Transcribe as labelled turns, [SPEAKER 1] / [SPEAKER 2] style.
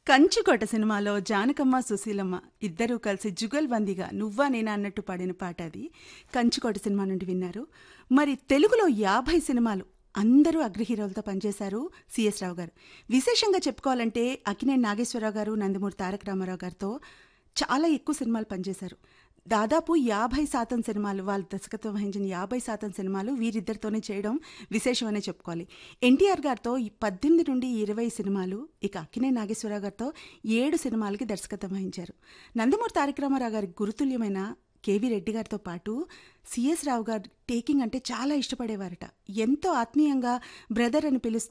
[SPEAKER 1] కంచుకోట సినిమాలో జానకమ్మ సుశీలమ్మ ఇద్దరూ కలిసి జుగల్బందీగా నువ్వా నేనా అన్నట్టు పాడిన పాట అది కంచుకోట సినిమా నుండి విన్నారు మరి తెలుగులో యాభై సినిమాలు అందరూ అగ్రహీరోలతో పనిచేశారు సిఎస్ రావు గారు విశేషంగా చెప్పుకోవాలంటే అక్కినేని నాగేశ్వరరావు గారు నందమూరి తారక రామారావు గారితో చాలా ఎక్కువ సినిమాలు పనిచేశారు దాదాపు యాభై శాతం సినిమాలు వాళ్ళు దర్శకత్వం వహించిన యాభై శాతం సినిమాలు వీరిద్దరితోనే చేయడం విశేషమనే చెప్పుకోవాలి ఎన్టీఆర్ గారితో ఈ పద్దెనిమిది నుండి ఇరవై సినిమాలు ఇక అక్కినే నాగేశ్వరరావు గారితో ఏడు సినిమాలకి దర్శకత్వం వహించారు నందమూరి తారక రామారావు గారి గురుతుల్యమైన కేవీ రెడ్డి గారితో పాటు సిఎస్ రావు గారు టేకింగ్ అంటే చాలా ఇష్టపడేవారట ఎంతో ఆత్మీయంగా బ్రదర్ అని పిలుస్తూ